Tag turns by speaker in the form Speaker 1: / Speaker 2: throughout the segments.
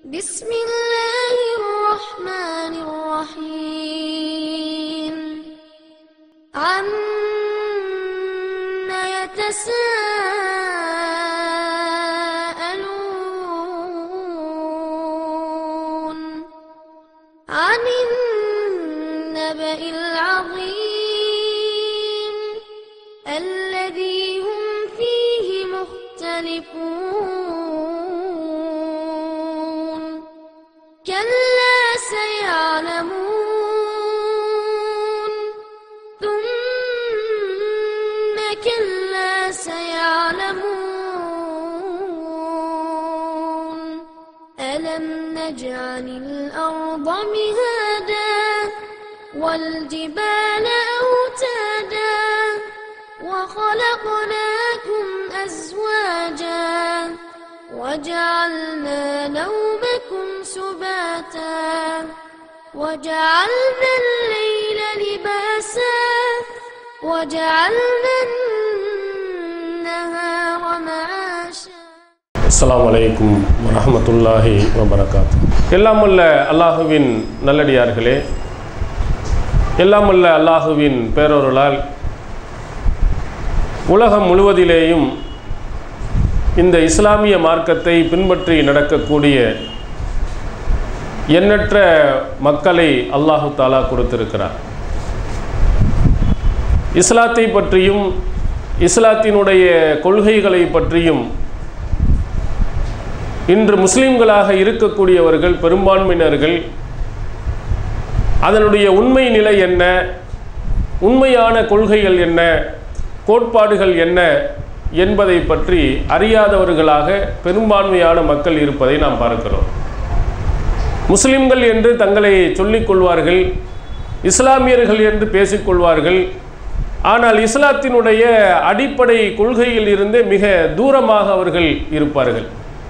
Speaker 1: بسم الله الرحمن الرحيم عم يتساءلون عن النبأ العظيم الذي هم فيه مختلفون كلا سيعلمون ثم كلا سيعلمون ألم نجعل الأرض مهادا والجبال أوتادا وخلقناكم أزواجا وجعلنا نومكم سباتا وجعلنا الليل لباسا وجعلنا النهار معاشا
Speaker 2: அஸ்ஸலாமு அலைக்கும் வரஹ்மத்துல்லாஹி வபரகாத்து எல்லாம் வல்ல அல்லாஹுவின் நல்லடியார்களே எல்லாம் வல்ல அல்லாஹுவின் பேரொருளால் உலகம் முழுவதிலேயும் இந்த இஸ்லாமிய மார்க்கத்தை பின்பற்றி நடக்கக்கூடிய எண்ணற்ற மக்களை அல்லாஹு தாலா கொடுத்திருக்கிறார் இஸ்லாத்தை பற்றியும் இஸ்லாத்தினுடைய கொள்கைகளை பற்றியும் இன்று முஸ்லிம்களாக இருக்கக்கூடியவர்கள் பெரும்பான்மையினர்கள் அதனுடைய உண்மை நிலை என்ன உண்மையான கொள்கைகள் என்ன கோட்பாடுகள் என்ன என்பதை பற்றி அறியாதவர்களாக பெரும்பான்மையான மக்கள் இருப்பதை நாம் பார்க்கிறோம் முஸ்லிம்கள் என்று தங்களை சொல்லிக் கொள்வார்கள் இஸ்லாமியர்கள் என்று பேசிக்கொள்வார்கள் ஆனால் இஸ்லாத்தினுடைய அடிப்படை கொள்கையில் இருந்தே மிக தூரமாக அவர்கள் இருப்பார்கள்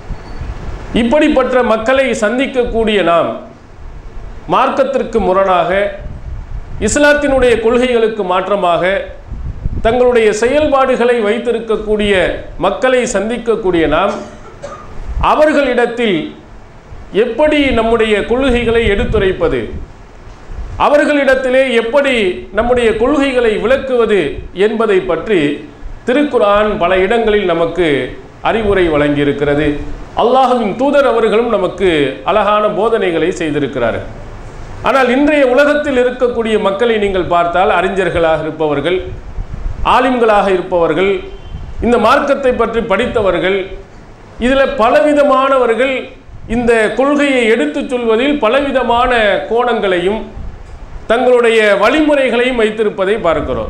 Speaker 2: இப்படிப்பட்ட மக்களை சந்திக்கக்கூடிய நாம் மார்க்கத்திற்கு முரணாக இஸ்லாத்தினுடைய கொள்கைகளுக்கு மாற்றமாக தங்களுடைய செயல்பாடுகளை வைத்திருக்கக்கூடிய மக்களை சந்திக்கக்கூடிய நாம் அவர்களிடத்தில் எப்படி நம்முடைய கொள்கைகளை எடுத்துரைப்பது அவர்களிடத்திலே எப்படி நம்முடைய கொள்கைகளை விளக்குவது என்பதை பற்றி திருக்குர்ஆன் பல இடங்களில் நமக்கு அறிவுரை வழங்கியிருக்கிறது அல்லாஹுவின் தூதர் அவர்களும் நமக்கு அழகான போதனைகளை செய்திருக்கிறார்கள் ஆனால் இன்றைய உலகத்தில் இருக்கக்கூடிய மக்களை நீங்கள் பார்த்தால் அறிஞர்களாக இருப்பவர்கள் ஆலிம்களாக இருப்பவர்கள் இந்த மார்க்கத்தை பற்றி படித்தவர்கள் இதில் பலவிதமானவர்கள் இந்த கொள்கையை எடுத்துச் சொல்வதில் பலவிதமான கோணங்களையும் தங்களுடைய வழிமுறைகளையும் வைத்திருப்பதை பார்க்கிறோம்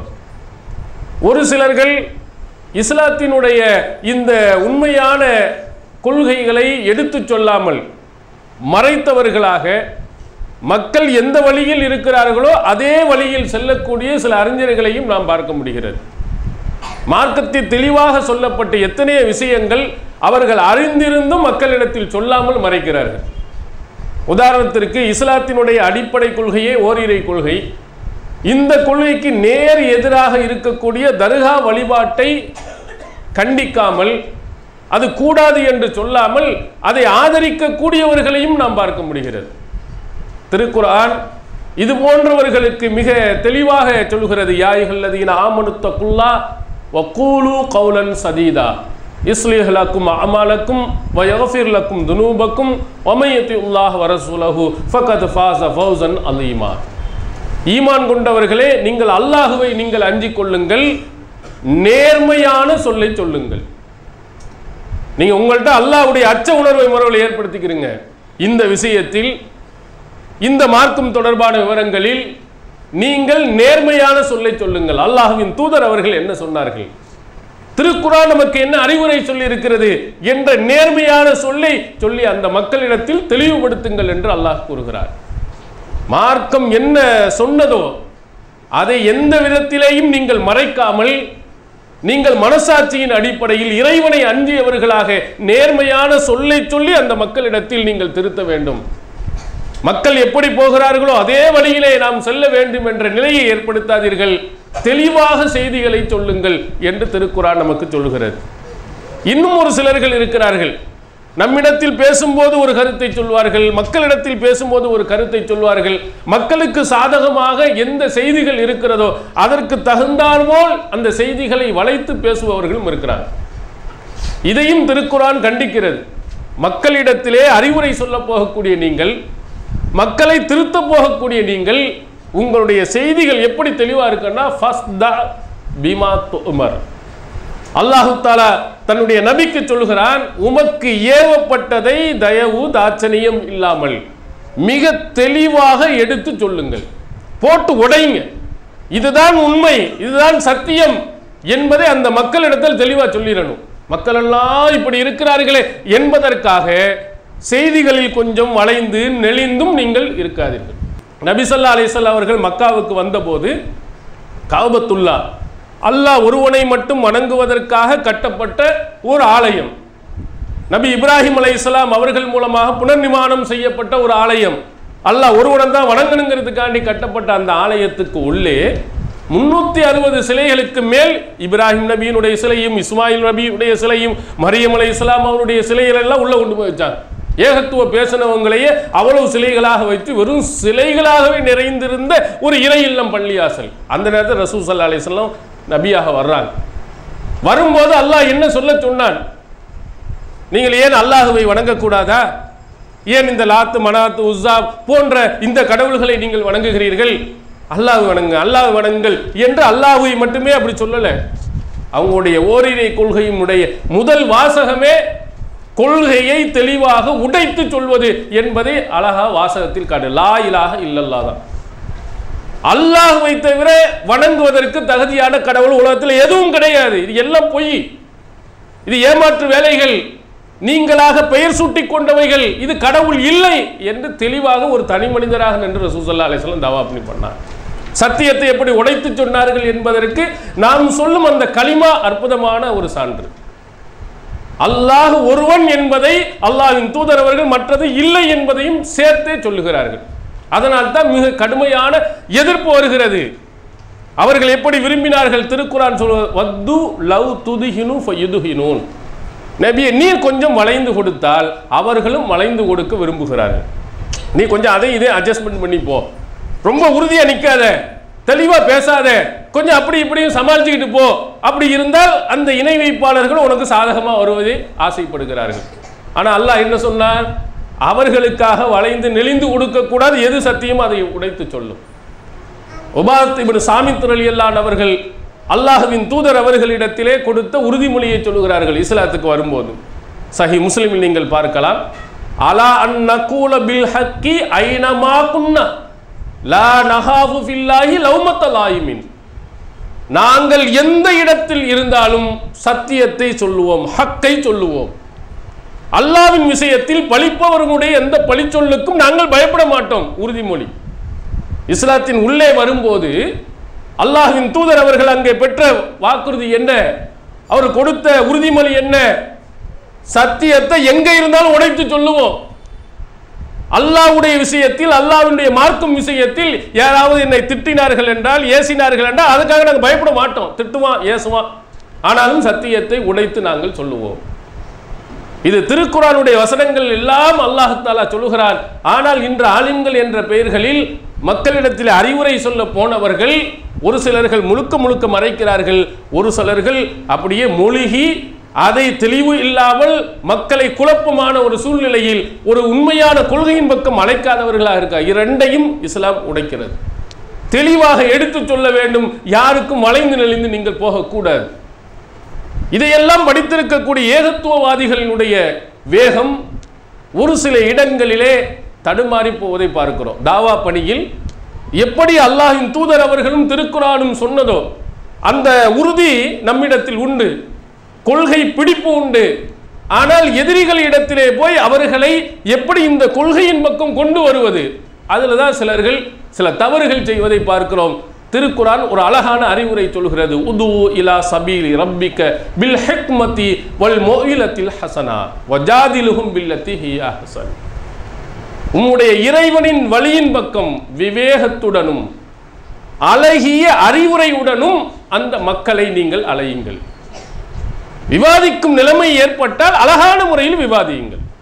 Speaker 2: ஒரு சிலர்கள் இஸ்லாத்தினுடைய இந்த உண்மையான கொள்கைகளை எடுத்துச் சொல்லாமல் மறைத்தவர்களாக மக்கள் எந்த வழியில் இருக்கிறார்களோ அதே வழியில் செல்லக்கூடிய சில அறிஞர்களையும் நாம் பார்க்க முடிகிறது மார்க்கத்தில் தெளிவாக சொல்லப்பட்ட எத்தனைய விஷயங்கள் அவர்கள் அறிந்திருந்தும் மக்களிடத்தில் சொல்லாமல் மறைக்கிறார்கள் உதாரணத்திற்கு இஸ்லாத்தினுடைய அடிப்படை கொள்கையே ஓரிரை கொள்கை இந்த கொள்கைக்கு நேர் எதிராக இருக்கக்கூடிய தர்கா வழிபாட்டை கண்டிக்காமல் அது கூடாது என்று சொல்லாமல் அதை ஆதரிக்கக்கூடியவர்களையும் நாம் பார்க்க முடிகிறது திருக்குர்ஆன் இது போன்றவர்களுக்கு மிக தெளிவாக சொல்கிறது யாய்கல்லதீன ஆமனுத்த குல்லா வக்கூலு கௌலன் சதீதா இஸ்லிஹ் லக்கும் அமாலக்கும் வயஃபிர் லக்கும் துனூபக்கும் ஒமையத்தி உல்லாஹ் வரசூலஹு ஃபகத் ஃபாஸ ஃபௌசன் அலீமா ஈமான் கொண்டவர்களே நீங்கள் அல்லாஹுவை நீங்கள் அஞ்சிக் கொள்ளுங்கள் நேர்மையான சொல்லை சொல்லுங்கள் நீங்க உங்கள்கிட்ட அல்லாஹ்வுடைய அச்ச உணர்வை முறையில் ஏற்படுத்திக்கிறீங்க இந்த விஷயத்தில் இந்த மார்க்கம் தொடர்பான விவரங்களில் நீங்கள் நேர்மையான சொல்லை சொல்லுங்கள் அல்லாஹ்வின் தூதர் அவர்கள் என்ன சொன்னார்கள் திருக்குறான் நமக்கு என்ன அறிவுரை சொல்லி இருக்கிறது என்ற நேர்மையான சொல்லை சொல்லி அந்த மக்களிடத்தில் தெளிவுபடுத்துங்கள் என்று அல்லாஹ் கூறுகிறார் மார்க்கம் என்ன சொன்னதோ அதை எந்த விதத்திலேயும் நீங்கள் மறைக்காமல் நீங்கள் மனசாட்சியின் அடிப்படையில் இறைவனை அஞ்சியவர்களாக நேர்மையான சொல்லை சொல்லி அந்த மக்களிடத்தில் நீங்கள் திருத்த வேண்டும் மக்கள் எப்படி போகிறார்களோ அதே வழியிலே நாம் செல்ல வேண்டும் என்ற நிலையை ஏற்படுத்தாதீர்கள் தெளிவாக செய்திகளை சொல்லுங்கள் என்று திருக்குறான் நமக்கு சொல்லுகிறது இன்னும் ஒரு சிலர்கள் இருக்கிறார்கள் நம்மிடத்தில் பேசும்போது ஒரு கருத்தை சொல்வார்கள் மக்களிடத்தில் பேசும்போது ஒரு கருத்தை சொல்வார்கள் மக்களுக்கு சாதகமாக எந்த செய்திகள் இருக்கிறதோ அதற்கு தகுந்தாற்போல் அந்த செய்திகளை வளைத்து பேசுபவர்களும் இருக்கிறார் இதையும் திருக்குரான் கண்டிக்கிறது மக்களிடத்திலே அறிவுரை சொல்ல போகக்கூடிய நீங்கள் மக்களை திருத்த போகக்கூடிய நீங்கள் உங்களுடைய செய்திகள் எப்படி தெளிவா இருக்குன்னா ஃபஸ்தா பிமா உமர் அல்லாஹு தாலா தன்னுடைய நபிக்கு சொல்கிறான் உமக்கு ஏவப்பட்டதை தயவு தாட்சணியம் இல்லாமல் மிக தெளிவாக எடுத்து சொல்லுங்கள் போட்டு உடைங்க இதுதான் உண்மை இதுதான் சத்தியம் என்பதை அந்த மக்களிடத்தில் தெளிவா சொல்லிடணும் மக்கள் எல்லாம் இப்படி இருக்கிறார்களே என்பதற்காக செய்திகளில் கொஞ்சம் வளைந்து நெளிந்தும் நீங்கள் இருக்காதீர்கள் நபிசல்லா அலிசல்லா அவர்கள் மக்காவுக்கு வந்தபோது காபத்துல்லா அல்லாஹ் ஒருவனை மட்டும் வணங்குவதற்காக கட்டப்பட்ட ஒரு ஆலயம் நபி இப்ராஹிம் அலைஹிஸ்ஸலாம் அவர்கள் மூலமாக புனர்நிமாணம் செய்யப்பட்ட ஒரு ஆலயம் அல்லாஹ் ஒருவனை தான் வணங்கணுங்கிறதுக்காண்டி கட்டப்பட்ட அந்த ஆலயத்துக்கு உள்ளே முன்னூத்தி அறுபது சிலைகளுக்கு மேல் இப்ராஹிம் நபியினுடைய சிலையும் இஸ்மாயில் நபியுடைய சிலையும் மரியம் அலை இஸ்லாம் அவருடைய சிலைகள் எல்லாம் உள்ள கொண்டு போய் வச்சாங்க ஏகத்துவ பேசினவங்களையே அவ்வளவு சிலைகளாக வைத்து வெறும் சிலைகளாகவே நிறைந்திருந்த ஒரு இறை இல்லம் பள்ளியாசல் அந்த நேரத்தில் ரசூ சல்லா அலிஸ்லாம் நபியாக வர்றாங்க வரும்போது அல்லாஹ் என்ன சொல்ல சொன்னான் நீங்கள் ஏன் அல்லாஹுவை வணங்கக்கூடாதா ஏன் இந்த லாத்து மனாத்து உஸ்ஸா போன்ற இந்த கடவுள்களை நீங்கள் வணங்குகிறீர்கள் அல்லாஹ் வணங்கு அல்லாஹ் வணங்குங்கள் என்று அல்லாஹுவை மட்டுமே அப்படி சொல்லல அவங்களுடைய ஓரிரை கொள்கையினுடைய முதல் வாசகமே கொள்கையை தெளிவாக உடைத்து சொல்வது என்பதை அழகா வாசகத்தில் காட்டு லா இலாஹ இல்லல்லா தான் அல்லாஹ்வை தவிர வணங்குவதற்கு தகுதியான கடவுள் உலகத்தில் எதுவும் கிடையாது இது எல்லாம் பொய் இது ஏமாற்று வேலைகள் நீங்களாக பெயர் சூட்டிக் கொண்டவைகள் இது கடவுள் இல்லை என்று தெளிவாக ஒரு தனி மனிதராக நின்று ரசூசல்லா அலிஸ்லாம் தவா பண்ணி பண்ணார் சத்தியத்தை எப்படி உடைத்து சொன்னார்கள் என்பதற்கு நாம் சொல்லும் அந்த களிமா அற்புதமான ஒரு சான்று அல்லாஹ் ஒருவன் என்பதை அல்லாஹ்வின் தூதர் அவர்கள் மற்றது இல்லை என்பதையும் சேர்த்தே சொல்லுகிறார்கள் அதனால் தான் மிக கடுமையான எதிர்ப்பு வருகிறது அவர்கள் எப்படி விரும்பினார்கள் திருக்குரான் சொல்ல வத்து லவ் துதுகினு ஃபயுதுகினூன் நபியை நீர் கொஞ்சம் வளைந்து கொடுத்தால் அவர்களும் வளைந்து கொடுக்க விரும்புகிறார்கள் நீ கொஞ்சம் அதை இதே அட்ஜஸ்ட்மெண்ட் பண்ணி போ ரொம்ப உறுதியா நிக்காத தெளிவா பேசாத கொஞ்சம் அப்படி இப்படியும் சமாளிச்சுக்கிட்டு போ அப்படி இருந்தால் அந்த இணை வைப்பாளர்கள் உனக்கு சாதகமா வருவதை ஆசைப்படுகிறார்கள் ஆனா அல்லாஹ் என்ன சொன்னார் அவர்களுக்காக வளைந்து நெளிந்து கொடுக்கக்கூடாது எது சத்தியமோ அதை உடைத்து சொல்லும் உபாத் இப்னு சாமித் ரலியல்லான் அவர்கள் அல்லாஹ்வின் தூதர் அவர்களிடத்திலே கொடுத்த உறுதிமொழியை சொல்லுகிறார்கள் இஸ்லாத்துக்கு வரும்போது சஹி முஸ்லிமில் நீங்கள் பார்க்கலாம் அலா அன் நகூல பில் ஹக்கி ஐனமா குன்னா லா நஹாஃபு ஃபில்லாஹி லௌமத்த லாயிமின் நாங்கள் எந்த இடத்தில் இருந்தாலும் சத்தியத்தை சொல்லுவோம் ஹக்கை சொல்லுவோம் அல்லாவின் விஷயத்தில் பழிப்பவர்களுடைய எந்த பழிச்சொல்லுக்கும் நாங்கள் பயப்பட மாட்டோம் உறுதிமொழி இஸ்லாத்தின் உள்ளே வரும்போது அல்லாஹ்வின் தூதர் அவர்கள் அங்கே பெற்ற வாக்குறுதி என்ன அவர் கொடுத்த உறுதிமொழி என்ன சத்தியத்தை எங்க இருந்தாலும் உடைத்து சொல்லுவோம் அல்லாஹ்வுடைய விஷயத்தில் அல்லாஹ்வுடைய மார்க்கும் விஷயத்தில் யாராவது என்னை திட்டினார்கள் என்றால் ஏசினார்கள் என்றால் அதுக்காக நாங்கள் பயப்பட மாட்டோம் திட்டுவான் ஏசுவான் ஆனாலும் சத்தியத்தை உடைத்து நாங்கள் சொல்லுவோம் இது திருக்குறானுடைய வசனங்கள் எல்லாம் அல்லாஹ் தாலா சொல்லுகிறான் ஆனால் இன்று ஆலிம்கள் என்ற பெயர்களில் மக்களிடத்தில் அறிவுரை சொல்ல போனவர்கள் ஒரு சிலர்கள் முழுக்க முழுக்க மறைக்கிறார்கள் ஒரு சிலர்கள் அப்படியே மூழ்கி அதை தெளிவு இல்லாமல் மக்களை குழப்பமான ஒரு சூழ்நிலையில் ஒரு உண்மையான கொள்கையின் பக்கம் அழைக்காதவர்களாக இருக்கா இரண்டையும் இஸ்லாம் உடைக்கிறது தெளிவாக எடுத்து சொல்ல வேண்டும் யாருக்கும் வளைந்து நெளிந்து நீங்கள் போகக்கூடாது இதையெல்லாம் படித்திருக்கக்கூடிய ஏகத்துவவாதிகளினுடைய வேகம் ஒரு சில இடங்களிலே தடுமாறி போவதை பார்க்கிறோம் தாவா பணியில் எப்படி அல்லாஹின் தூதர் அவர்களும் திருக்குறானும் சொன்னதோ அந்த உறுதி நம்மிடத்தில் உண்டு கொள்கை பிடிப்பு உண்டு ஆனால் எதிரிகள் இடத்திலே போய் அவர்களை எப்படி இந்த கொள்கையின் பக்கம் கொண்டு வருவது அதில் தான் சிலர்கள் சில தவறுகள் செய்வதை பார்க்கிறோம் திருக்குரான் ஒரு அழகான அறிவுரை சொல்கிறது உது இலா சபீலி ரப்பிக்க பில் ஹிக்மதி வல் மொயிலத்தில் ஹசனா வஜாதிலுகும் பில்லத்தி ஹியா ஹசன் உம்முடைய இறைவனின் வழியின் பக்கம் விவேகத்துடனும் அழகிய அறிவுரையுடனும் அந்த மக்களை நீங்கள் அலையுங்கள் விவாதிக்கும் நிலைமை ஏற்பட்டால் அழகான முறையில் விவாதியுங்கள்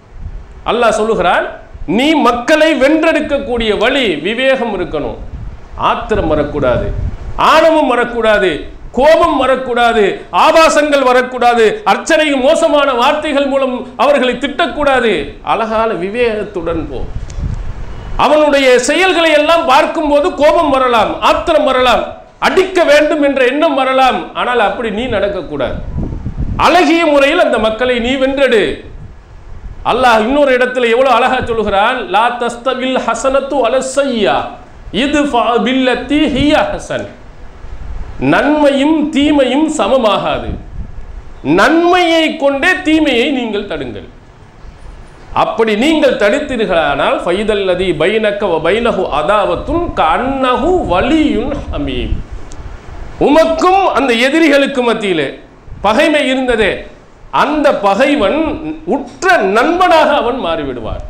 Speaker 2: அல்லாஹ் சொல்லுகிறான் நீ மக்களை வென்றெடுக்கக்கூடிய வழி விவேகம் இருக்கணும் ஆத்திரம் வரக்கூடாது ஆணவம் வரக்கூடாது கோபம் வரக்கூடாது ஆபாசங்கள் வரக்கூடாது அர்ச்சனையும் மோசமான வார்த்தைகள் மூலம் அவர்களை திட்டக்கூடாது அழகான விவேகத்துடன் போ அவனுடைய செயல்களை எல்லாம் பார்க்கும்போது கோபம் வரலாம் ஆத்திரம் வரலாம் அடிக்க வேண்டும் என்ற எண்ணம் வரலாம் ஆனால் அப்படி நீ நடக்கக்கூடாது அழகிய முறையில் அந்த மக்களை நீ வென்றெடு அல்லாஹ் இன்னொரு இடத்துல எவ்வளவு அழகா சொல்லுகிறான் லா தஸ்தவில் ஹசனத்து அலசையா இது பில்லத்தி ஹிய ஹசன் நன்மையும் தீமையும் சமமாகாது நன்மையை கொண்டே தீமையை நீங்கள் தடுங்கள் அப்படி நீங்கள் தடுத்தீர்களானால் ஃபைதல்லதி பைனக்க வ பைனஹு அதாவத்துன் கண்ணஹு வலியுன் ஹமீம் உமக்கும் அந்த எதிரிகளுக்கு மத்தியிலே பகைமை இருந்ததே அந்த பகைவன் உற்ற நண்பனாக அவன் மாறிவிடுவார்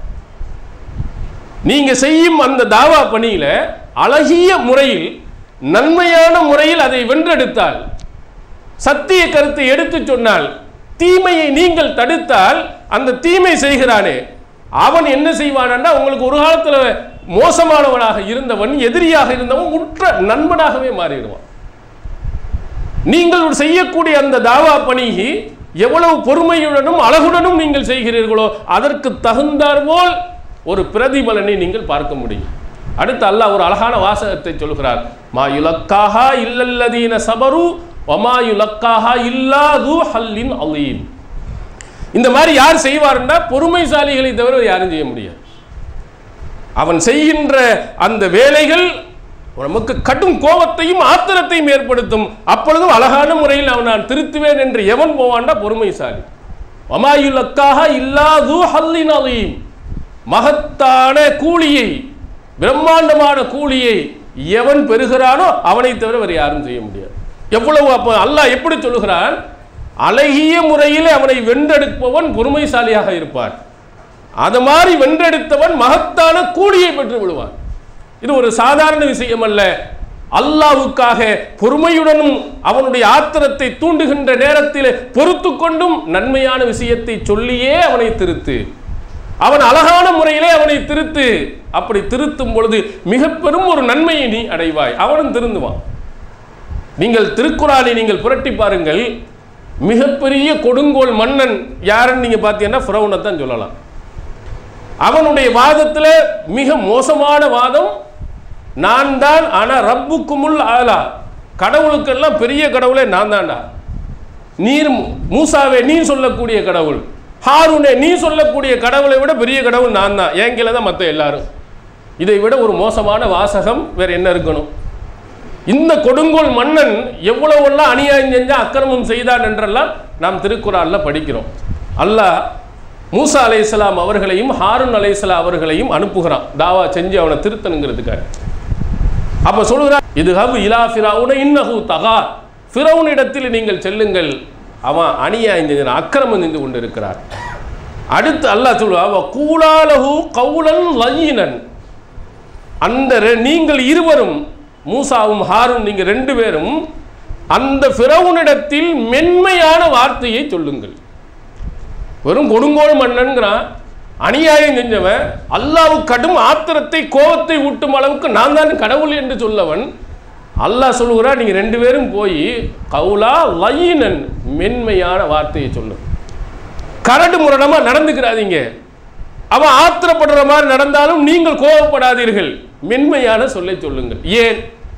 Speaker 2: நீங்க செய்யும் அந்த தாவா பணியில அழகிய முறையில் நன்மையான முறையில் அதை வென்றெடுத்தால் சத்திய கருத்தை எடுத்து சொன்னால் தீமையை நீங்கள் தடுத்தால் அந்த தீமை செய்கிறானே அவன் என்ன செய்வானா உங்களுக்கு ஒரு காலத்துல மோசமானவனாக இருந்தவன் எதிரியாக இருந்தவன் உற்ற நண்பனாகவே மாறிடுவான் நீங்கள் செய்யக்கூடிய அந்த தாவா பணி எவ்வளவு பொறுமையுடனும் அழகுடனும் நீங்கள் செய்கிறீர்களோ அதற்கு தகுந்தாற்போல் ஒரு பிரதிபலனை நீங்கள் பார்க்க முடியும் அடுத்து அல்லாஹ் ஒரு அழகான வாசகத்தை சொல்கிறார் மா யுலக்காஹா இல்லல்லதீன சபரு ஒமா யுலக்காஹா இல்லாது ஹல்லின் அலீம் இந்த மாதிரி யார் செய்வார்னா பொறுமைசாலிகளை தவிர யாரும் செய்ய முடியாது அவன் செய்கின்ற அந்த வேலைகள் நமக்கு கடும் கோபத்தையும் ஆத்திரத்தையும் ஏற்படுத்தும் அப்பொழுதும் அழகான முறையில் அவன் நான் திருத்துவேன் என்று எவன் போவான்டா பொறுமைசாலி ஒமாயுலக்காக இல்லாது ஹல்லின் அலீம் மகத்தான கூலியை பிரம்மாண்டமான கூலியை எவன் பெறுகிறானோ அவனை தவிர வேறு யாரும் செய்ய முடியாது எவ்வளவு அப்போ அல்லாஹ் எப்படி சொல்லுகிறான் அழகிய முறையில் அவனை வென்றெடுப்பவன் பொறுமைசாலியாக இருப்பான் அது மாதிரி வென்றெடுத்தவன் மகத்தான கூலியை பெற்று விடுவான் இது ஒரு சாதாரண விஷயம் அல்ல அல்லாவுக்காக பொறுமையுடனும் அவனுடைய ஆத்திரத்தை தூண்டுகின்ற நேரத்தில் பொறுத்து கொண்டும் நன்மையான விஷயத்தை சொல்லியே அவனை திருத்து அவன் அழகான முறையிலே அவனை திருத்து அப்படி திருத்தும் பொழுது மிக பெரும் ஒரு நன்மையை நீ அடைவாய் அவனும் திருந்துவான் நீங்கள் திருக்குறானை நீங்கள் புரட்டி பாருங்கள் மிகப்பெரிய கொடுங்கோல் மன்னன் யாருன்னு நீங்க பார்த்தீங்கன்னா ஃபிரௌனை தான் சொல்லலாம் அவனுடைய வாதத்தில் மிக மோசமான வாதம் நான் தான் ஆனா ரப்புக்குமுல் ஆலா கடவுளுக்கெல்லாம் பெரிய கடவுளே நான் தான்டா நீர் மூசாவே நீ சொல்லக்கூடிய கடவுள் ஹாரூனே நீ சொல்லக்கூடிய கடவுளை விட பெரிய கடவுள் நான் தான் என் கீழே தான் மற்ற எல்லாரும் இதை விட ஒரு மோசமான வாசகம் வேற என்ன இருக்கணும் இந்த கொடுங்கோல் மன்னன் எவ்வளவெல்லாம் அநியாயம் செஞ்சா அக்கிரமம் செய்தான் என்றெல்லாம் நாம் திருக்குறான்ல படிக்கிறோம் அல்லாஹ் மூசா அலைஹிஸ்ஸலாம் அவர்களையும் ஹாரூன் அலைஹிஸ்ஸலாம் அவர்களையும் அனுப்புகிறான் தாவா செஞ்சு அவனை திருத்தணுங்கிறதுக்காக அப்ப சொல்லுகிறார் இது ஹபு இலா ஃபிரௌன இன்னஹு தகா ஃபிரௌன் இடத்தில் நீங்கள் செல்லுங்கள் அவன் அநியாயம் செஞ்சான் அக்கிரமம் செஞ்சு கொண்டு இருக்கிறார் அடுத்து அல்லாஹ் சொல்லுவா "வ கூலாலஹு கவுலன் லய்யினன் அந்த ரெ- நீங்கள் இருவரும் மூசாவும் ஹாரும் நீங்க ரெண்டு பேரும் அந்த ஃபிரௌனிடத்தில் மென்மையான வார்த்தையை சொல்லுங்கள் வெறும் கொடுங்கோல் மன்னன்கிறான் அநியாயம் செஞ்சவன் அல்லாஹ் கடும் ஆத்திரத்தை கோபத்தை ஊட்டும் அளவுக்கு நான் தான் கடவுள் என்று சொல்லவன் அல்லாஹ் சொல்லுகிறான் நீங்க ரெண்டு பேரும் போய் கவுலா லய்யினன் மென்மையான வார்த்தையை சொல்லு கரடு முரடமா நடந்துக்கிறாதீங்க அவன் ஆத்திரப்படுற மாதிரி நடந்தாலும் நீங்கள் கோபப்படாதீர்கள் மென்மையான சொல்லை சொல்லுங்கள் ஏன்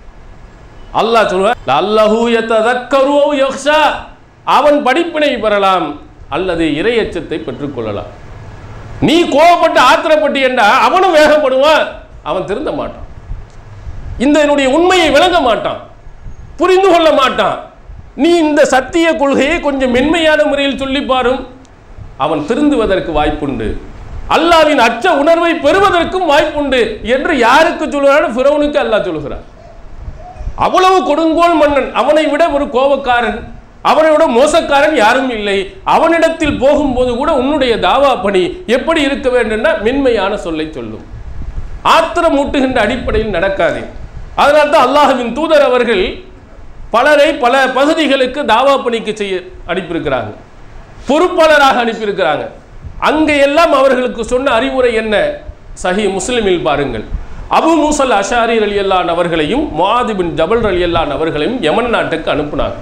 Speaker 2: அல்லாஹ் சொல்லுவார் அல்லாஹூ யத்ததக்கரு அவ் யக்ஷா அவன் படிப்பினை பெறலாம் அல்லது இரையச்சத்தை பெற்றுக்கொள்ளலாம் நீ கோபப்பட்டு ஆத்திரப்பட்டு என்றா அவனும் வேகப்படுவான் அவன் திருந்த மாட்டான் இந்த என்னுடைய உண்மையை விளங்க மாட்டான் புரிந்து கொள்ள மாட்டான் நீ இந்த சத்திய கொள்கையை கொஞ்சம் மென்மையான முறையில் சொல்லி பாரும் அவன் திருந்துவதற்கு வாய்ப்புண்டு அல்லாவின் அச்ச உணர்வை பெறுவதற்கும் வாய்ப்புண்டு என்று யாருக்கு சொல்லுகிறான் ஃபிரௌனுக்கு அல்லாஹ் சொல்லுகிறான் அவ்வளவு கொடுங்கோல் மன்னன் அவனை விட ஒரு கோபக்காரன் அவனை விட மோசக்காரன் யாரும் இல்லை அவனிடத்தில் போகும்போது கூட உன்னுடைய தாவா பணி எப்படி இருக்க வேண்டும்னா மென்மையான சொல்லை சொல்லும் ஆத்திரம் மூட்டுகின்ற அடிப்படையில் நடக்காது அதனால தான் அல்லாஹ்வின் தூதர் அவர்கள் பலரை பல பகுதிகளுக்கு தாவா பணிக்கு செய்ய அனுப்பியிருக்கிறாங்க பொறுப்பாளராக அனுப்பியிருக்கிறாங்க அங்கே எல்லாம் அவர்களுக்கு சொன்ன அறிவுரை என்ன சஹி முஸ்லிமில் பாருங்கள் அபு மூசல் அஷாரி ரலியல்லான் அவர்களையும் முஆது பின் ஜபல் ரலியல்லான் அவர்களையும் யமன் நாட்டுக்கு அனுப்புனாங்க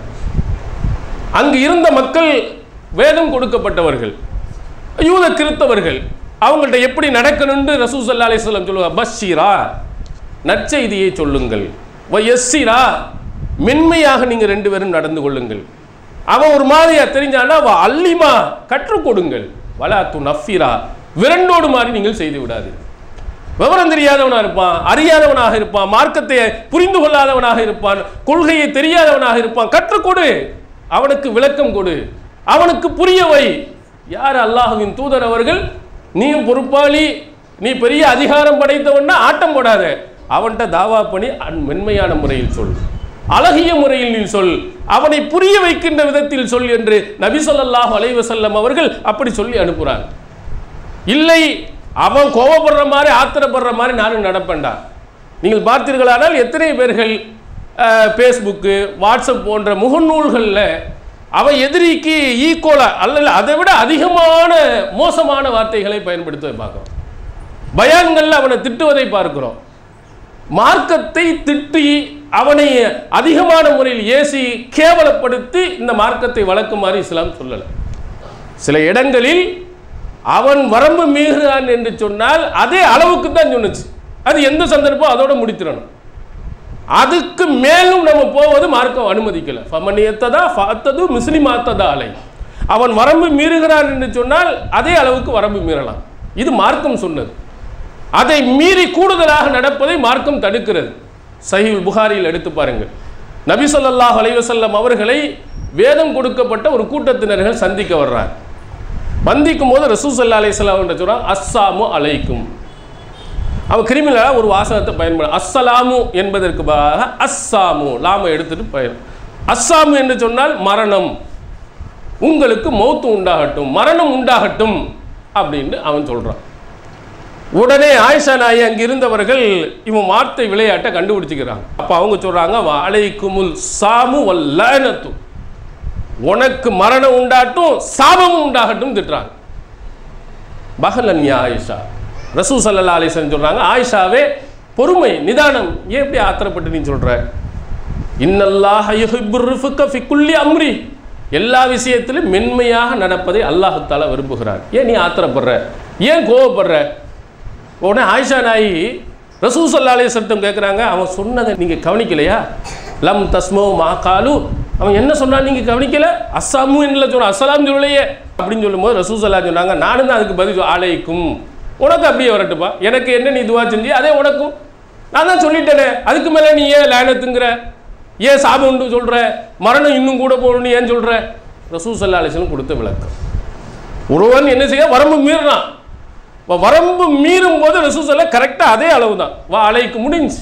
Speaker 2: அங்கு இருந்த மக்கள் வேதம் கொடுக்கப்பட்டவர்கள் யூத கிறித்தவர்கள் அவங்கள்ட்ட எப்படி நடக்கணும்னு ரசூ சல்லா அலிஸ்லாம் சொல்லுவாங்க பஷீரா நற்செய்தியை சொல்லுங்கள் வ எஸ்ஸிரா மென்மையாக நீங்க ரெண்டு பேரும் நடந்து கொள்ளுங்கள் அவன் ஒரு மாதிரியா தெரிஞ்சானா அவ அல்லிமா கற்றுக் கொடுங்கள் வலாத்து நஃபிரா விரண்டோடு மாதிரி நீங்கள் செய்து விடாது விவரம் தெரியாதவனா இருப்பான் அறியாதவனாக இருப்பான் மார்க்கத்தை புரிந்து கொள்ளாதவனாக இருப்பான் கொள்கையை தெரியாதவனாக இருப்பான் கற்றுக்கொடு அவனுக்கு விளக்கம் கொடு அவனுக்கு புரிய வை யார் அல்லாஹுவின் தூதர் அவர்கள் நீயும் பொறுப்பாளி நீ பெரிய அதிகாரம் படைத்தவன்னா ஆட்டம் போடாத அவன்கிட்ட தாவா பண்ணி அன்- மென்மையான முறையில் சொல் அழகிய முறையில் நீ சொல் அவனை புரிய வைக்கின்ற விதத்தில் சொல் என்று நபி ஸல்லல்லாஹு அலைஹி வஸல்லம் அவர்கள் அப்படி சொல்லி அனுப்புறாங்க இல்லை அவன் கோவப்படுற மாதிரி ஆத்திரப்படுற மாதிரி நானும் நடப்பேன்டா நீங்கள் பார்த்தீர்களானால் எத்தனை பேர்கள் ஃபேஸ்புக்கு வாட்ஸ்அப் போன்ற முகநூல்களில் அவன் எதிரிக்கு ஈக்குவலாக அல்லது அதை விட அதிகமான மோசமான வார்த்தைகளை பயன்படுத்துவதை பார்க்குறோம் பயான்களில் அவனை திட்டுவதை பார்க்கிறோம் மார்க்கத்தை திட்டி அவனை அதிகமான முறையில் ஏசி கேவலப்படுத்தி இந்த மார்க்கத்தை வளர்க்குமாறு இஸ்லாம் சொல்லலை சில இடங்களில் அவன் வரம்பு மீறுகிறான் என்று சொன்னால் அதே அளவுக்கு தான் சொன்னுச்சு அது எந்த சந்தர்ப்பம் அதோட முடித்திடணும் அதுக்கு மேலும் நம்ம போவது மார்க்கம் அனுமதிக்கல ஃபமனியத்ததா ஃபாத்தது முஸ்லிமாத்ததா அலை அவன் வரம்பு மீறுகிறான் என்று சொன்னால் அதே அளவுக்கு வரம்பு மீறலாம் இது மார்க்கம் சொன்னது அதை மீறி கூடுதலாக நடப்பதை மார்க்கம் தடுக்கிறது சஹீல் புகாரியில் எடுத்து பாருங்கள் நபி ஸல்லல்லாஹு அலைஹி வஸல்லம் அவர்களை வேதம் கொடுக்கப்பட்ட ஒரு கூட்டத்தினர்கள் சந்திக்க வர்றாங்க வந்திக்கும் போது ரசூ சல்லா அலைஹிஸ்ஸலாம் சொல்றாங்க அஸ்ஸாமு அலைக்கும் அவன் கிரிமினலாக ஒரு வாசகத்தை பயன்பட அஸ்ஸலாமு என்பதற்கு பதிலாக அஸ்ஸாமு லாம எடுத்துட்டு பயன் அஸ்ஸாமு என்று சொன்னால் மரணம் உங்களுக்கு மௌத்து உண்டாகட்டும் மரணம் உண்டாகட்டும் அப்படின்னு அவன் சொல்றான் உடனே ஆயிஷா நாயி அங்க இருந்தவர்கள் இவன் வார்த்தை விளையாட்டை கண்டுபிடிச்சிக்கிறாங்க அப்ப அவங்க சொல்றாங்க அலைக்குமுல் சாமு வல்லனத்து உனக்கு மரணம் உண்டாட்டும் சாபமும் உண்டாகட்டும் திட்டுறாங்க பகலன்யா ஆயிஷா ரசூ சல்லா அலிசன் சொல்றாங்க ஆயிஷாவே பொறுமை நிதானம் ஏன் இப்படி ஆத்திரப்பட்டு நீ சொல்ற இன்னல்லாஹ யுஹிப்புர் ரிஃப்க ஃபி குல்லி அம்ரி எல்லா விஷயத்திலும் மென்மையாக நடப்பதை அல்லாஹ் தாலா விரும்புகிறார் ஏன் நீ ஆத்திரப்படுற ஏன் கோவப்படுற உடனே ஆயிஷா நாயி ரசூ சல்லா அலிசட்டம் கேட்குறாங்க அவன் சொன்னதை நீங்கள் கவனிக்கலையா லம் தஸ்மோ மா காலு அவன் என்ன சொன்னான் நீங்கள் கவனிக்கல அஸ்ஸாமு என்ன சொல்ல அஸ்ஸலாம் சொல்லலையே அப்படின்னு சொல்லும்போது ரசூ சல்லா சொன்னாங்க நானும் தான் அதுக்கு பதில் சொ- ஆலைக்கும் உனக்கு அப்படியே வரட்டுப்பா எனக்கு என்ன நீ துவா செஞ்சு அதே உனக்கும் நான் தான் சொல்லிட்டேனே அதுக்கு மேலே நீ ஏன் லேனத்துங்கிற ஏன் சாபம் உண்டு சொல்ற மரணம் இன்னும் கூட போகணும்னு ஏன் சொல்ற ரசூ சல்லா அலிஸ்லம் கொடுத்த விளக்கம் ஒருவன் என்ன செய்ய வரம்பு மீறினான் இப்ப வரம்பு மீறும் போது ரசூசல்ல கரெக்டாக அதே அளவு தான் வா அலைக்கு முடிஞ்சு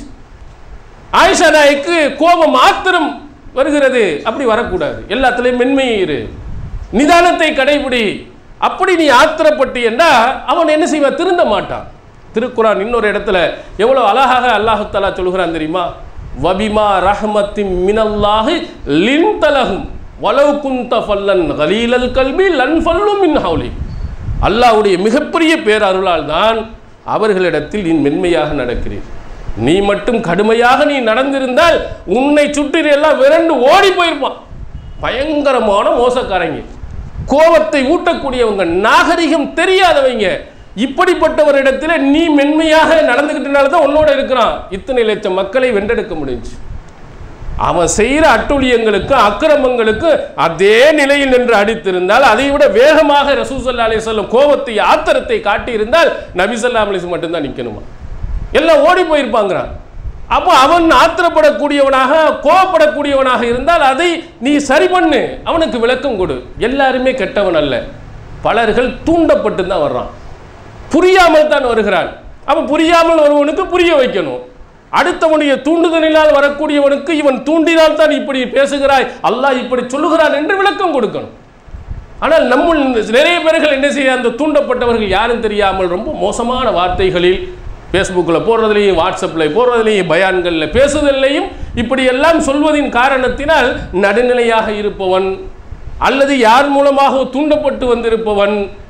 Speaker 2: ஆயிஷா நாய்க்கு கோபம் ஆத்திரம் வருகிறது அப்படி வரக்கூடாது எல்லாத்துலேயும் மென்மை இரு நிதானத்தை கடைபிடி அப்படி நீ ஆத்திரப்பட்டு என்றால் அவன் என்ன செய்வான் திருந்த மாட்டான் திருக்குறான் இன்னொரு இடத்துல எவ்வளவு அழகாக அல்லாஹு தஆலா சொல்கிறான் தெரியுமா வபிமா ரஹ்மத்தின் மினல்லாஹி லின் தலகும் வலவு குந்த ஃபல்லன் கலீலல் கல்வி லன் ஃபல்லு மின் ஹவுலி அல்லாஹ்வுடைய மிகப்பெரிய பேரருளால் தான் அவர்களிடத்தில் நீ மென்மையாக நடக்கிறீர் நீ மட்டும் கடுமையாக நீ நடந்திருந்தால் உன்னை சுற்றி எல்லாம் விரண்டு ஓடி போயிருப்பான் பயங்கரமான மோசக்காரங்க கோபத்தை ஊட்டக்கூடியவங்க நாகரிகம் தெரியாதவங்க இப்படிப்பட்டவரிடத்தில் நீ மென்மையாக நடந்துக்கிட்டனால தான் உன்னோட இருக்கிறான் இத்தனை லட்சம் மக்களை வென்றெடுக்க முடிஞ்சு அவன் செய்கிற அட்டுழியங்களுக்கும் அக்கிரமங்களுக்கும் அதே நிலையில் நின்று அடித்திருந்தால் அதை விட வேகமாக ரசூசல்லா அலிஸ்லம் கோபத்தை ஆத்திரத்தை காட்டியிருந்தால் நபிசல்லா அலிஸ் மட்டும்தான் நிற்கணுமா எல்லாம் ஓடி போயிருப்பாங்கிறான் அப்போ அவன் ஆத்திரப்படக்கூடியவனாக கோபப்படக்கூடியவனாக இருந்தால் அதை நீ சரி பண்ணு அவனுக்கு விளக்கம் கொடு எல்லாருமே கெட்டவன் அல்ல பலர்கள் தூண்டப்பட்டு தான் வர்றான் புரியாமல் தான் வருகிறான் அப்ப புரியாமல் வருவனுக்கு புரிய வைக்கணும் அடுத்தவனுடைய தூண்டுதலினால் வரக்கூடியவனுக்கு இவன் தூண்டினால் தான் இப்படி பேசுகிறாய் அல்லாஹ் இப்படி சொல்லுகிறான் என்று விளக்கம் கொடுக்கணும் ஆனால் நம்முள் நிறைய பேர்கள் என்ன செய்ய அந்த தூண்டப்பட்டவர்கள் யாரும் தெரியாமல் ரொம்ப மோசமான வார்த்தைகளில் ஃபேஸ்புக்கில் போடுறதுலையும் வாட்ஸ்அப்பில் போடுறதுலையும் பயான்களில் பேசுதலையும் இப்படியெல்லாம் சொல்வதின் காரணத்தினால் நடுநிலையாக இருப்பவன் அல்லது யார் மூலமாக தூண்டப்பட்டு வந்திருப்பவன்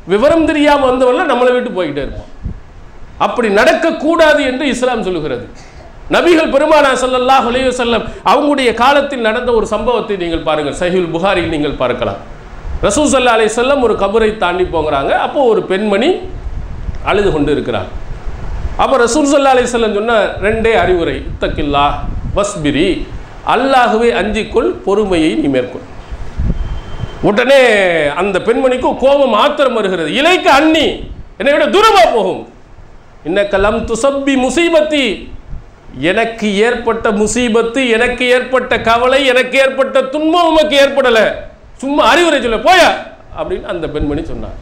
Speaker 2: விவரம் தெரியாம வந்தவன்லாம் நம்மளை விட்டு போய்கிட்டே இருப்பான் அப்படி நடக்கக்கூடாது என்று இஸ்லாம் சொல்லுகிறது நபிகள் பெருமானா ஸல்லல்லாஹு அலைஹி வஸல்லம் அவங்களுடைய காலத்தில் நடந்த ஒரு சம்பவத்தை நீங்கள் பாருங்கள் சஹீல் புகாரில் நீங்கள் பார்க்கலாம் ரசூல் ஸல்லல்லாஹு அலைஹி வஸல்லம் ஒரு கபரை தாண்டி போகிறாங்க அப்போ ஒரு பெண்மணி அழுது கொண்டு இருக்கிறார் அப்போ ரசூல் ஸல்லல்லாஹு அலைஹி வஸல்லம் சொன்ன ரெண்டே அறிவுரை இத்தக்கில்லா வஸ்பிரி அல்லாஹுவே அஞ்சிக்கொள் பொறுமையை நீ மேற்கொள் உடனே அந்த பெண்மணிக்கு கோபம் ஆத்திரம் வருகிறது இலைக்கு அண்ணி என்னை விட தூரமா போகும் இன்னக்கலம் துசப்பி முசீபத்தி எனக்கு ஏற்பட்ட முசீபத்து எனக்கு ஏற்பட்ட கவலை எனக்கு ஏற்பட்ட துன்பம் உமக்கு ஏற்படலை சும்மா அறிவுரை சொல்ல போய அப்படின்னு அந்த பெண்மணி சொன்னார்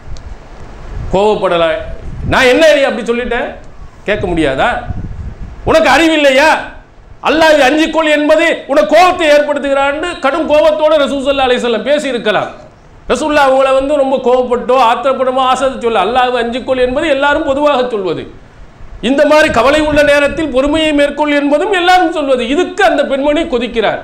Speaker 2: கோவப்படலை நான் என்ன நீ அப்படி சொல்லிட்டேன் கேட்க முடியாதா உனக்கு அறிவில்லையா அல்லாஹ் அஞ்சிக்கொள் என்பது உனக்கு கோபத்தை ஏற்படுத்துகிறான்னு கடும் கோபத்தோட ரசூசல்லா அலிசல்லம் பேசி இருக்கலாம் ரசூல்லா அவங்கள வந்து ரொம்ப கோவப்பட்டோ ஆத்திரப்படமோ ஆசை சொல்ல அல்லாஹ் அஞ்சிக்கொள் என்பது எல்லாரும் பொதுவாக சொல்வது இந்த மாதிரி கவலை உள்ள நேரத்தில் பொறுமையை மேற்கொள் என்பதும் எல்லாரும் சொல்வது இதுக்கு அந்த பெண்மணி கொதிக்கிறார்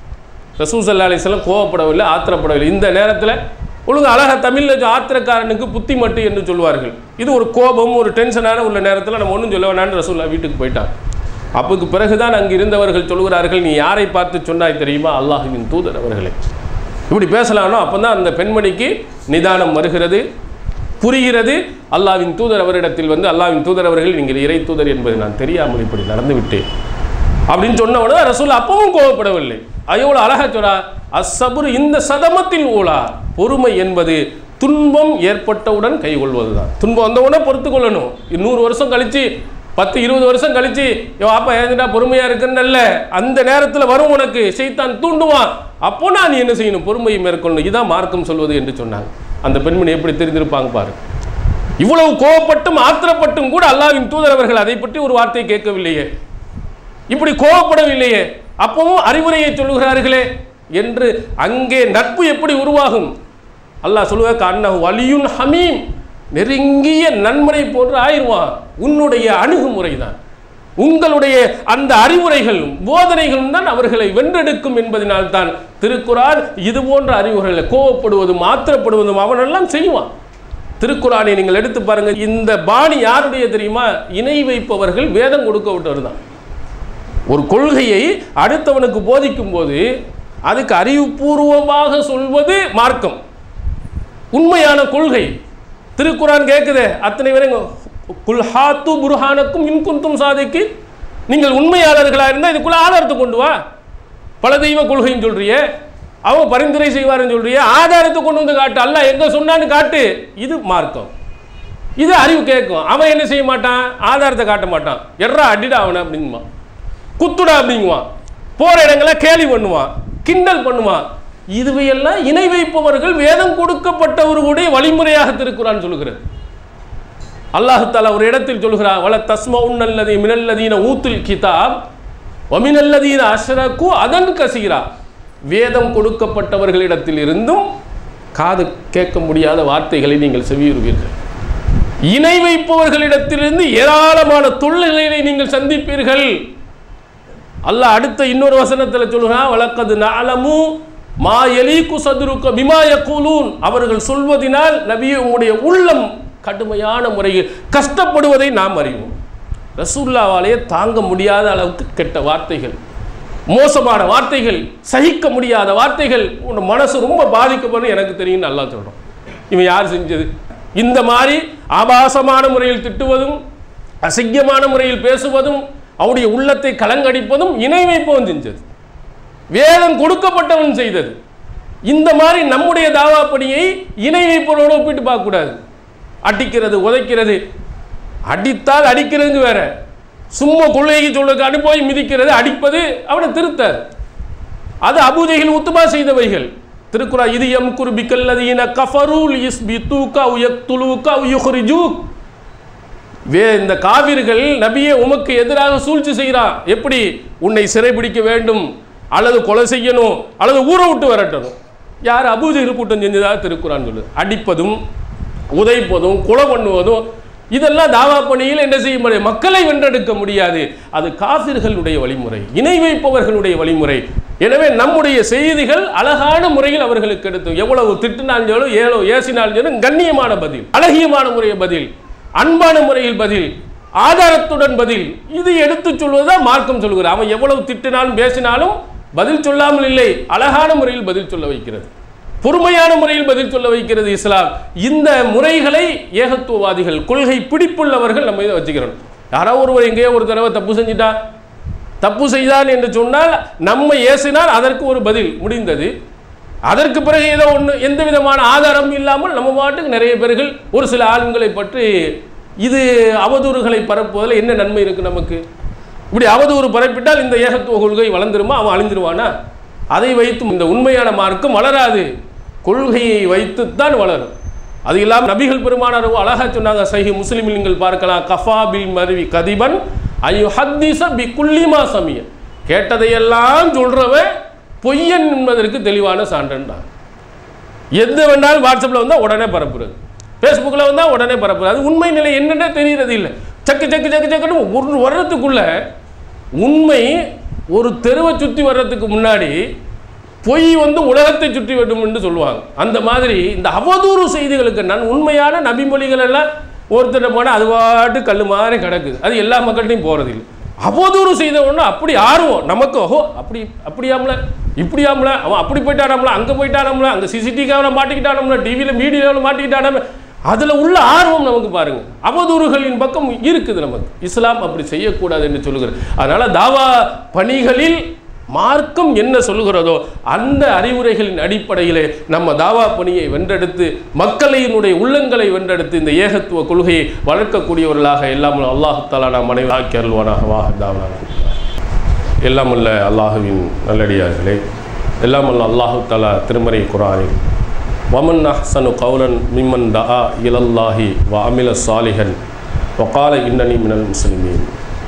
Speaker 2: ரசூசல்லா அலிஸ்லாம் கோவப்படவில்லை ஆத்திரப்படவில்லை இந்த நேரத்தில் ஒழுங்கு அழகா தமிழில் ஆத்திரக்காரனுக்கு புத்தி மட்டு என்று சொல்வார்கள் இது ஒரு கோபம் ஒரு டென்ஷனான உள்ள நேரத்தில் நம்ம ஒன்றும் சொல்ல வேணான்னு ரசூல்லா வீட்டுக்கு போயிட்டான் அப்போக்கு பிறகுதான் அங்கு இருந்தவர்கள் சொல்கிறார்கள் நீ யாரை பார்த்து சொன்னாய் தெரியுமா அல்லாஹுவின் தூதர் அவர்களே இப்படி பேசலானோ அப்போ தான் அந்த பெண்மணிக்கு நிதானம் வருகிறது புரிகிறது அல்லாவின் தூதர் அவரிடத்தில் வந்து அல்லாவின் தூதர் அவர்கள் நீங்கள் இறை தூதர் என்பது நான் தெரியாமல் இப்படி நடந்து விட்டேன் அப்படின்னு சொன்ன உடனே ரசூல் அப்பவும் கோவப்படவில்லை எவ்வளோ அழகா சொல்றா அசபுரு இந்த சதமத்தில் ஊழா பொறுமை என்பது துன்பம் ஏற்பட்டவுடன் கைகொள்வதுதான் துன்பம் வந்தவுடனே பொறுத்து கொள்ளணும் நூறு வருஷம் கழிச்சு பத்து இருபது வருஷம் கழிச்சு யோ அப்பா ஏந்துடா பொறுமையா இருக்குன்னு அந்த நேரத்தில் வரும் உனக்கு செய்தான் தூண்டுவான் அப்போ நான் நீ என்ன செய்யணும் பொறுமையை மேற்கொள்ளணும் இதான் மார்க்கம் சொல்வது என்று சொன்னாங்க அந்த பெண்மணி எப்படி தெரிந்திருப்பாங்க பாரு இவ்வளவு கோவப்பட்டும் ஆத்திரப்பட்டும் கூட அல்லாவின் தூதர் அவர்கள் அதை பற்றி ஒரு வார்த்தை கேட்கவில்லையே இப்படி கோவப்படவில்லையே அப்பவும் அறிவுரையை சொல்லுகிறார்களே என்று அங்கே நட்பு எப்படி உருவாகும் அல்லாஹ் சொல்லுவாக்க அன்னஹு வலியுன் ஹமீம் நெருங்கிய நன்மனை போன்று ஆயிடுவான் உன்னுடைய அணுகுமுறை தான் உங்களுடைய அந்த அறிவுரைகளும் போதனைகளும் தான் அவர்களை வென்றெடுக்கும் என்பதனால் தான் திருக்குறான் இது போன்ற அறிவுரைகளை கோவப்படுவதும் ஆத்திரப்படுவதும் அவனெல்லாம் செய்வான் திருக்குறானை நீங்கள் எடுத்து பாருங்க இந்த பாணி யாருடைய தெரியுமா இணை வைப்பவர்கள் வேதம் கொடுக்க விட்டவர் தான் ஒரு கொள்கையை அடுத்தவனுக்கு போதிக்கும் போது அதுக்கு அறிவுபூர்வமாக சொல்வது மார்க்கம் உண்மையான கொள்கை திருக்குறான் கேட்குதே அத்தனை பேரும் குல்ஹாத்து புருஹானக்கும் இன்குந்தும் சாதிக்கு நீங்கள் உண்மையாளர்களாக இருந்தால் இதுக்குள்ள ஆதாரத்தை கொண்டு வா பல தெய்வ கொள்கைன்னு சொல்றியே அவன் பரிந்துரை செய்வாருன்னு சொல்றியே ஆதாரத்தை கொண்டு வந்து காட்டு அல்ல எங்க சொன்னான்னு காட்டு இது மார்க்கம் இது அறிவு கேட்கும் அவன் என்ன செய்ய மாட்டான் ஆதாரத்தை காட்ட மாட்டான் எட்ரா அடிடா அவனை அப்படிங்குவான் குத்துடா அப்படிங்குவான் போற இடங்களை கேலி பண்ணுவான் கிண்டல் பண்ணுவான் இதுவையெல்லாம் இணை வைப்பவர்கள் வேதம் கொடுக்கப்பட்டவர்களுடைய வழிமுறையாக திருக்குறான் சொல்லுகிறது அல்லாஹு தாலா ஒரு இடத்தில் சொல்கிறார் வல தஸ்ம உன்னல்லதி மினல்லதீன ஊத்துல் கிதாப் ஒமினல்லதீன அஷ்ரகு அதன் கசீரா வேதம் கொடுக்கப்பட்டவர்களிடத்தில் இருந்தும் காது கேட்க முடியாத வார்த்தைகளை நீங்கள் செவியுறுவீர்கள் இணை வைப்பவர்களிடத்திலிருந்து ஏராளமான தொல்லைகளை நீங்கள் சந்திப்பீர்கள் அல்லாஹ் அடுத்த இன்னொரு வசனத்தில் சொல்கிறான் வழக்கது நாளமு மா எலீக்கு சதுருக்க பிமாய கூலூன் அவர்கள் சொல்வதினால் நபியே உம்முடைய உள்ளம் கடுமையான முறையில் கஷ்டப்படுவதை நாம் அறிவோம் ரசூல்லாவாலேயே தாங்க முடியாத அளவுக்கு கெட்ட வார்த்தைகள் மோசமான வார்த்தைகள் சகிக்க முடியாத வார்த்தைகள் உன் மனசு ரொம்ப பாதிக்கப்படும் எனக்கு தெரியும் நல்லா சொல்கிறோம் இவன் யார் செஞ்சது இந்த மாதிரி ஆபாசமான முறையில் திட்டுவதும் அசிங்கமான முறையில் பேசுவதும் அவருடைய உள்ளத்தை கலங்கடிப்பதும் இணை வைப்பவன் செஞ்சது வேதம் கொடுக்கப்பட்டவன் செய்தது இந்த மாதிரி நம்முடைய தாவாப்படியை இணை வைப்பவனோடு ஒப்பிட்டு பார்க்கக்கூடாது அடிக்கிறது உதைக்கிறது அடித்தால் அடிக்கிறதுங்க வேற சும்மா கொள்ளைக்கு சொல்லுக்கான்னு போய் மிதிக்கிறது அடிப்பது அவனை திருத்தாது அது அபூஜைகள் உத்துமா செய்தவைகள் திருக்குறா இது எம் குருபிக்கல்லதீன கஃபரூல் இஸ்பி தூக்கா உயக்துலுக்கா உயுஹ்ரிஜூக் வே இந்த காவிர்கள் நபியே உமக்கு எதிராக சூழ்ச்சி செய்கிறான் எப்படி உன்னை சிறைபிடிக்க வேண்டும் அல்லது கொலை செய்யணும் அல்லது ஊரை விட்டு விரட்டணும் யார் அபூஜைகள் கூட்டம் செஞ்சதாக திருக்குறான் சொல்லு அடிப்பதும் உதைப்பதும் கொலை பண்ணுவதும் இதெல்லாம் தாவா பணியில் என்ன செய்ய முடியாது மக்களை வென்றெடுக்க முடியாது அது காபிர்களுடைய வழிமுறை இணை வைப்பவர்களுடைய வழிமுறை எனவே நம்முடைய செய்திகள் அழகான முறையில் அவர்களுக்கு எடுத்து எவ்வளவு திட்டினாலும் ஏழோ ஏசினாலும் கண்ணியமான பதில் அழகியமான முறைய பதில் அன்பான முறையில் பதில் ஆதாரத்துடன் பதில் இது எடுத்து சொல்வதுதான் மார்க்கம் சொல்கிறது அவன் எவ்வளவு திட்டினாலும் பேசினாலும் பதில் சொல்லாமல் இல்லை அழகான முறையில் பதில் சொல்ல வைக்கிறது பொறுமையான முறையில் பதில் சொல்ல வைக்கிறது இஸ்லாம் இந்த முறைகளை ஏகத்துவவாதிகள் கொள்கை பிடிப்புள்ளவர்கள் நம்ம இதை வச்சுக்கிறோம் யாரோ ஒருவர் எங்கேயோ ஒரு தடவை தப்பு செஞ்சிட்டா தப்பு செய்தான் என்று சொன்னால் நம்ம ஏசினால் அதற்கு ஒரு பதில் முடிந்தது அதற்கு பிறகு ஏதோ ஒன்று எந்த விதமான ஆதாரமும் இல்லாமல் நம்ம பாட்டுக்கு நிறைய பேர்கள் ஒரு சில ஆளுங்களை பற்றி இது அவதூறுகளை பரப்புவதில் என்ன நன்மை இருக்கு நமக்கு இப்படி அவதூறு பரப்பிட்டால் இந்த ஏகத்துவ கொள்கை வளர்ந்துருமா அவன் அழிந்துருவானா அதை வைத்து இந்த உண்மையான மார்க்கம் வளராது கொள்கையை வைத்துத்தான் வளரும் அது இல்லாமல் நபிகள் பெருமானார் அழகா சொன்னாங்க சஹி முஸ்லிமில் நீங்கள் பார்க்கலாம் கஃபா பில் மருவி கதிபன் ஐயோ ஹத்தீச பி குல்லிமா சமிய கேட்டதையெல்லாம் சொல்றவன் பொய்யன் என்பதற்கு தெளிவான சான்றன்றான் எது வேணாலும் வாட்ஸ்அப்பில் வந்தால் உடனே பரப்புறது ஃபேஸ்புக்கில் வந்தால் உடனே பரப்புறது அது உண்மை நிலை என்னென்ன தெரியறது இல்லை சக்கு சக்கு சக்கு சக்குன்னு ஒரு வர்றதுக்குள்ள உண்மை ஒரு தெருவை சுற்றி வர்றதுக்கு முன்னாடி பொய் வந்து உலகத்தை சுற்றி வேண்டும் என்று சொல்லுவாங்க அந்த மாதிரி இந்த அவதூறு செய்திகளுக்கு நான் உண்மையான நபிமொழிகள் எல்லாம் ஒருத்தர் போனால் அது பாட்டு கல் மாதிரி கிடக்குது அது எல்லா மக்கள்கிட்டையும் போகிறதில்லை அவதூறு செய்த உடனே அப்படி ஆர்வம் நமக்கு ஓஹோ அப்படி அப்படியாமல இப்படியாமல அவன் அப்படி போயிட்டானாம்ல அங்கே போயிட்டானாம்ல அங்கே சிசிடிவி கேமரா மாட்டிக்கிட்டானாம்ல டிவியில் மீடியாவில் மாட்டிக்கிட்டானாம அதில் உள்ள ஆர்வம் நமக்கு பாருங்க அவதூறுகளின் பக்கம் இருக்குது நமக்கு இஸ்லாம் அப்படி செய்யக்கூடாது என்று சொல்லுகிறது அதனால தாவா பணிகளில் மார்க்கம் என்ன சொல்லுகிறதோ அந்த அறிவுரைகளின் அடிப்படையிலே நம்ம தாவா பணியை வென்றெடுத்து மக்களினுடைய உள்ளங்களை வென்றெடுத்து இந்த ஏகத்துவ கொள்கையை வளர்க்கக்கூடியவர்களாக எல்லாம் அல்லாஹு தாலா நாம் அனைவரும் ஆக்கி அருள்வானாக வாக தாவனாக எல்லாம் அல்ல அல்லாஹுவின் நல்லடியார்களே எல்லாம் அல்ல அல்லாஹு தாலா திருமறை குரானில் வமன் அஹ்சனு கவுலன் மிம்மன் தஆ இலல்லாஹி வ அமில சாலிஹன் வகால இன்னனி மினல் முஸ்லிமீன்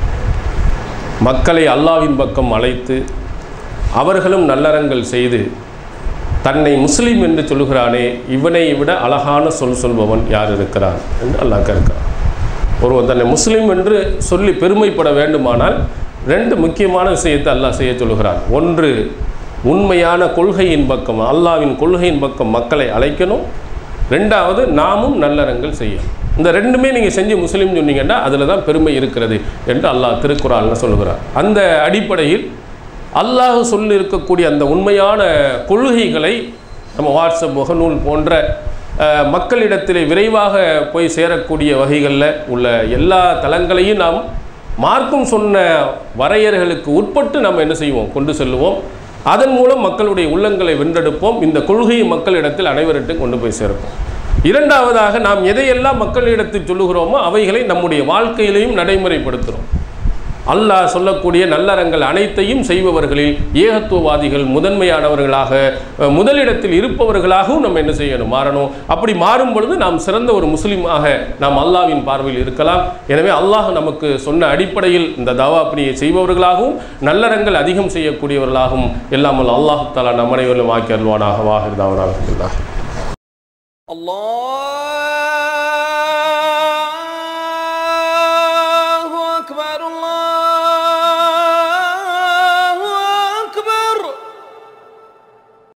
Speaker 2: மக்களை அல்லாவின் பக்கம் அழைத்து அவர்களும் நல்லறங்கள் செய்து தன்னை முஸ்லீம் என்று சொல்லுகிறானே இவனை விட அழகான சொல் சொல்பவன் யார் இருக்கிறான் என்று அல்லாஹ் கேட்கிறான் ஒருவன் தன்னை முஸ்லீம் என்று சொல்லி பெருமைப்பட வேண்டுமானால் ரெண்டு முக்கியமான விஷயத்தை அல்லாஹ் செய்ய சொல்லுகிறான் ஒன்று உண்மையான கொள்கையின் பக்கம் அல்லாவின் கொள்கையின் பக்கம் மக்களை அழைக்கணும் ரெண்டாவது நாமும் நல்லறங்கள் செய்யணும் இந்த ரெண்டுமே நீங்கள் செஞ்சு முஸ்லீம் சொன்னீங்கன்னா அதில் தான் பெருமை இருக்கிறது என்று அல்லாஹ் திருக்குறால்னு சொல்லுகிறார் அந்த அடிப்படையில் அல்லாஹ் சொல்லி இருக்கக்கூடிய அந்த உண்மையான கொள்கைகளை நம்ம வாட்ஸ்அப் முகநூல் போன்ற அஹ், மக்களிடத்திலே விரைவாக போய் சேரக்கூடிய வகைகளில் உள்ள எல்லா தளங்களையும் நாம் மார்க்கம் சொன்ன வரையறைகளுக்கு உட்பட்டு நம்ம என்ன செய்வோம் கொண்டு செல்லுவோம் அதன் மூலம் மக்களுடைய உள்ளங்களை வென்றெடுப்போம் இந்த கொள்கையை மக்களிடத்தில் அனைவரிட்டும் கொண்டு போய் சேர்ப்போம் இரண்டாவதாக நாம் எதையெல்லாம் மக்களிடத்தில் சொல்லுகிறோமோ அவைகளை நம்முடைய வாழ்க்கையிலையும் நடைமுறைப்படுத்துகிறோம் அல்லாஹ் சொல்லக்கூடிய நல்லறங்கள் அனைத்தையும் செய்பவர்களில் ஏகத்துவவாதிகள் முதன்மையானவர்களாக அஹ், முதலிடத்தில் இருப்பவர்களாகவும் நம்ம என்ன செய்யணும் மாறணும் அப்படி மாறும் பொழுது நாம் சிறந்த ஒரு முஸ்லீமாக நாம் அல்லாஹ்வின் பார்வையில் இருக்கலாம் எனவே அல்லாஹ் நமக்கு சொன்ன அடிப்படையில் இந்த தவா பணியை செய்பவர்களாகவும் நல்லறங்கள் அதிகம் செய்யக்கூடியவர்களாகவும் எல்லாமல் அல்லாஹு தாலா நம் அனைவரும் ஆக்கி அருள்வானாக வாகிருதாவனாக
Speaker 3: الله